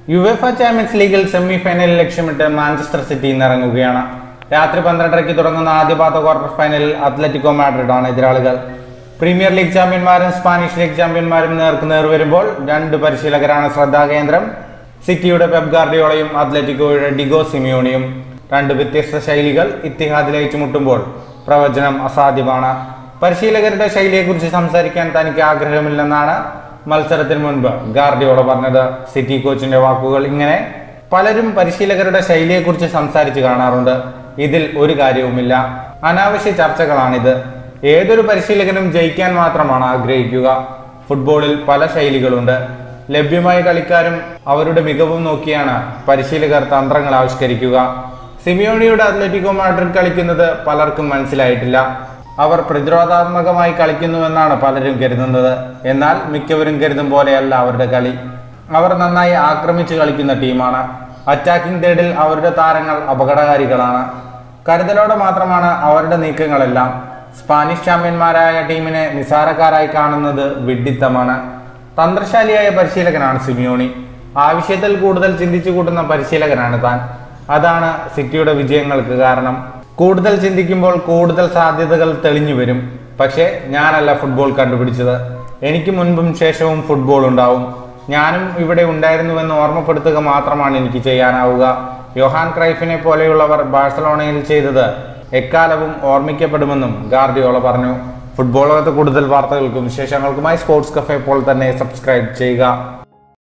UEFA champions ലീഗിൽ semi ഫൈനലിൽ ലക്ഷ്യമിട്ട് മാഞ്ചസ്റ്റർ സിറ്റി ഇന്നിറങ്ങുകയാണ് രാത്രി പന്ത്രണ്ടരയ്ക്ക് തുടങ്ങുന്ന ആദ്യ പാത ക്വാർട്ടർ ഫൈനലിൽ അത്ലറ്റിക്കോ മാഡ്രിഡ് ആണ് എതിരാളികൾ പ്രീമിയർ ലീഗ് ചാമ്പ്യന്മാരും സ്പാനിഷ് ലീഗ് ചാമ്പ്യന്മാരും നേർക്ക് നേർ വരുമ്പോൾ രണ്ട് പരിശീലകരാണ് ശ്രദ്ധാകേന്ദ്രം സിറ്റിയുടെ പെപ് ഗാർഡിയോളയും അത്ലറ്റിക്കോയുടെ ഡിഗോ സിമിയോണിയും രണ്ട് വ്യത്യസ്ത ശൈലികൾ ഇത്തിഹാദിൽ ഏറ്റുമുട്ടുമ്പോൾ പ്രവചനം അസാധ്യമാണ് പരിശീലകരുടെ ശൈലിയെക്കുറിച്ച് സംസാരിക്കാൻ തനിക്ക് ആഗ്രഹമില്ലെന്നാണ് മത്സരത്തിന് മുൻപ് ഗാർഡിയോള പറഞ്ഞത് സിറ്റി കോച്ചിന്റെ വാക്കുകൾ ഇങ്ങനെ പലരും പരിശീലകരുടെ ശൈലിയെക്കുറിച്ച് സംസാരിച്ച് കാണാറുണ്ട് ഇതിൽ ഒരു കാര്യവുമില്ല അനാവശ്യ ചർച്ചകളാണിത് ഏതൊരു പരിശീലകനും ജയിക്കാൻ മാത്രമാണ് ആഗ്രഹിക്കുക ഫുട്ബോളിൽ പല ശൈലികളുണ്ട് ലഭ്യമായ കളിക്കാരും അവരുടെ മികവും നോക്കിയാണ് പരിശീലകർ തന്ത്രങ്ങൾ ആവിഷ്കരിക്കുക സിമിയോണിയുടെ അത്ലറ്റിക്കോ മാഡ്രിഡ് കളിക്കുന്നത് പലർക്കും മനസ്സിലായിട്ടില്ല അവർ പ്രതിരോധാത്മകമായി കളിക്കുന്നുവെന്നാണ് പലരും കരുതുന്നത് എന്നാൽ മിക്കവരും കരുതും പോലെയല്ല അവരുടെ കളി അവർ നന്നായി ആക്രമിച്ച് കളിക്കുന്ന ടീമാണ് അറ്റാക്കിംഗ് തേർഡിൽ അവരുടെ താരങ്ങൾ അപകടകാരികളാണ് കരുതലോടെ മാത്രമാണ് അവരുടെ നീക്കങ്ങളെല്ലാം സ്പാനിഷ് ചാമ്പ്യന്മാരായ ടീമിനെ നിസാരക്കാരായി കാണുന്നത് വിഡ്ഢിത്തമാണ് തന്ത്രശാലിയായ പരിശീലകനാണ് സിമിയോണി ആവശ്യത്തിൽ കൂടുതൽ ചിന്തിച്ചു കൂട്ടുന്ന പരിശീലകനാണ് താൻ അതാണ് സിറ്റിയുടെ വിജയങ്ങൾക്ക് കാരണം കൂടുതൽ ചിന്തിക്കുമ്പോൾ കൂടുതൽ സാധ്യതകൾ തെളിഞ്ഞു വരും പക്ഷേ ഞാനല്ല ഫുട്ബോൾ കണ്ടുപിടിച്ചത് എനിക്ക് മുൻപും ശേഷവും ഫുട്ബോൾ ഉണ്ടാവും ഞാനും ഇവിടെ ഉണ്ടായിരുന്നുവെന്ന് ഓർമ്മപ്പെടുത്തുക മാത്രമാണ് എനിക്ക് ചെയ്യാനാവുക യോഹാൻ ക്രൈഫിനെ പോലെയുള്ളവർ ബാഴ്സലോണയിൽ ചെയ്തത് എക്കാലവും ഓർമ്മിക്കപ്പെടുമെന്നും ഗാർഡിയോള പറഞ്ഞു ഫുട്ബോൾ ലോകത്ത് കൂടുതൽ വാർത്തകൾക്കും വിശേഷങ്ങൾക്കുമായി സ്പോർട്സ് കഫേ ഇപ്പോൾ തന്നെ സബ്സ്ക്രൈബ് ചെയ്യുക